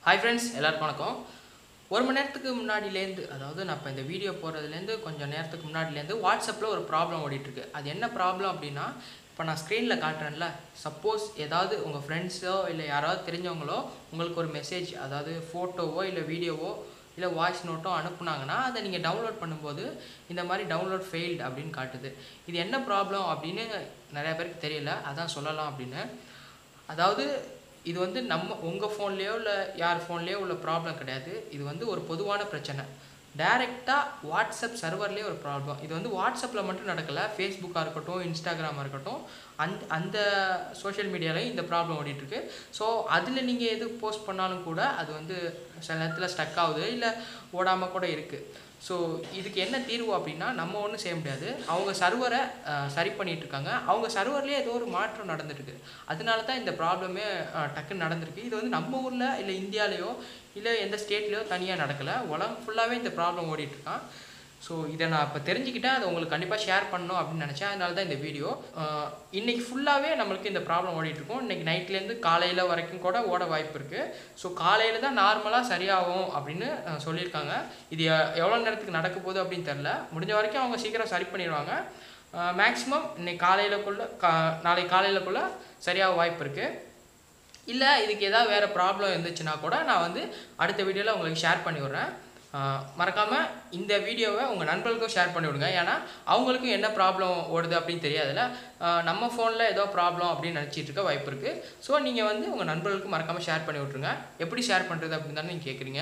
hi friends எல்லாருக்கும் வணக்கம் ஒரு மணி நேரத்துக்கு முன்னாடிலேருந்து அதாவது நான் இப்போ இந்த வீடியோ போடுறதுலேருந்து கொஞ்சம் நேரத்துக்கு முன்னாடிலேருந்து வாட்ஸ்அப்பில் ஒரு ப்ராப்ளம் ஓடிட்டுருக்கு அது என்ன ப்ராப்ளம் அப்படின்னா இப்போ நான் ஸ்க்ரீனில் காட்டுறேன்ல சப்போஸ் ஏதாவது உங்கள் ஃப்ரெண்ட்ஸோ இல்லை யாராவது தெரிஞ்சவங்களோ உங்களுக்கு ஒரு மெசேஜ் அதாவது ஃபோட்டோவோ இல்லை வீடியோவோ இல்லை வாய்ஸ் நோட்டோ அனுப்புனாங்கன்னா அதை நீங்கள் டவுன்லோட் பண்ணும்போது இந்த மாதிரி டவுன்லோட் ஃபெயில்டு அப்படின்னு காட்டுது இது என்ன ப்ராப்ளம் அப்படின்னு நிறைய பேருக்கு தெரியல அதான் சொல்லலாம் அப்படின்னு அதாவது இது வந்து நம்ம உங்கள் ஃபோன்லேயோ இல்லை யார் ஃபோன்லேயோ உள்ள ப்ராப்ளம் கிடையாது இது வந்து ஒரு பொதுவான பிரச்சனை டைரெக்டாக வாட்ஸ்அப் சர்வர்லேயே ஒரு ப்ராப்ளம் இது வந்து வாட்ஸ்அப்பில் மட்டும் நடக்கலை ஃபேஸ்புக்காக இருக்கட்டும் இன்ஸ்டாகிராமாக இருக்கட்டும் அந்த அந்த சோஷியல் மீடியாலையும் இந்த ப்ராப்ளம் ஓடிட்டுருக்கு ஸோ அதில் நீங்கள் எது போஸ்ட் பண்ணாலும் கூட அது வந்து சில நேரத்தில் ஸ்டக் ஆகுது இல்லை ஓடாமல் கூட இருக்குது ஸோ இதுக்கு என்ன தீர்வு அப்படின்னா நம்ம ஒன்றும் செய்ய முடியாது அவங்க சர்வரை சரி பண்ணிட்டு இருக்காங்க அவங்க சர்வர்லேயே ஏதோ ஒரு மாற்றம் நடந்துருக்கு அதனால தான் இந்த ப்ராப்ளமே டக்குன்னு நடந்திருக்கு இது வந்து நம்ம ஊரில் இல்லை இந்தியாலேயோ இல்லை எந்த ஸ்டேட்லேயோ தனியாக நடக்கலை உலகம் ஃபுல்லாகவே இந்த ப்ராப்ளம் ஓடிட்டுருக்கான் ஸோ இதை நான் இப்போ தெரிஞ்சுக்கிட்டேன் அதை உங்களுக்கு கண்டிப்பாக ஷேர் பண்ணணும் அப்படின்னு நினச்சேன் அதனால தான் இந்த வீடியோ இன்றைக்கி ஃபுல்லாகவே நம்மளுக்கு இந்த ப்ராப்ளம் ஓடிட்டுருக்கும் இன்றைக்கி நைட்லேருந்து காலையில் வரைக்கும் கூட ஓட வாய்ப்பு இருக்குது ஸோ காலையில் தான் நார்மலாக சரியாகும் அப்படின்னு அஹ், சொல்லியிருக்காங்க இது எ- எவ்வளோ நேரத்துக்கு நடக்க போகுது அப்படின்னு தெரில முடிஞ்ச வரைக்கும் அவங்க சீக்கிரம் சரி பண்ணிடுவாங்க மேக்ஸிமம் இன்னைக்கு காலையிலக்குள்ளே கா நாளைக்கு காலையிலக்குள்ளே சரியாக வாய்ப்பு இருக்குது இல்லை இதுக்கு ஏதாவது வேறு ப்ராப்ளம் இருந்துச்சுன்னா கூட நான் வந்து அடுத்த வீடியோவில் உங்களுக்கு ஷேர் பண்ணி விட்றேன் மறக்காமல் இந்த வீடியோவை உங்கள் நண்பர்களுக்கும் ஷேர் பண்ணி விடுங்க ஏன்னா அவங்களுக்கும் என்ன ப்ராப்ளம் ஓடுது அப்படின்னு தெரியாதுல்ல ஆஹ் நம்ம ஃபோனில் ஏதோ ப்ராப்ளம் அப்படின்னு நினச்சிட்டு இருக்க வாய்ப்பு இருக்குது ஸோ நீங்கள் வந்து உங்கள் நண்பர்களுக்கு மறக்காமல் ஷேர் பண்ணி விட்ருங்க எப்படி ஷேர் பண்ணுறது அப்படின்னு தானே நீங்கள் கேட்குறீங்க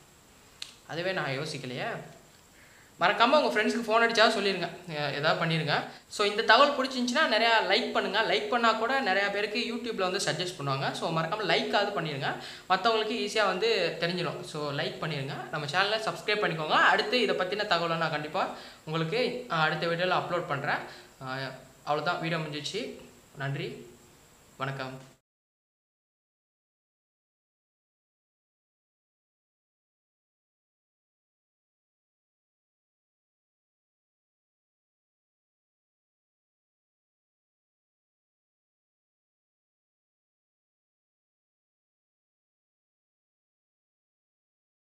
அதுவே நான் யோசிக்கலையே மறக்காமல் உங்கள் ஃப்ரெண்ட்ஸ்க்கு ஃபோன் அடிச்சா சொல்லிடுங்க அஹ் ஏதாவது பண்ணிடுங்க ஸோ இந்த தகவல் பிடிச்சிருந்துச்சின்னா நிறையா லைக் பண்ணுங்கள் லைக் பண்ணால் கூட நிறையா பேருக்கு யூடியூப்பில் வந்து சஜஸ்ட் பண்ணுவாங்க ஸோ மறக்காமல் லைக்காவது பண்ணிடுங்க மற்றவங்களுக்கு ஈஸியாக வந்து தெரிஞ்சிடும் ஸோ லைக் பண்ணிடுங்க நம்ம சேனலை சப்ஸ்கிரைப் பண்ணிக்கோங்க அடுத்து இதை பற்றின தகவலை நான் கண்டிப்பாக உங்களுக்கு அஹ், அடுத்த வீடியோவில் அப்லோட் பண்ணுறேன் அவ்வளோதான் வீடியோ முடிஞ்சிச்சு நன்றி வணக்கம்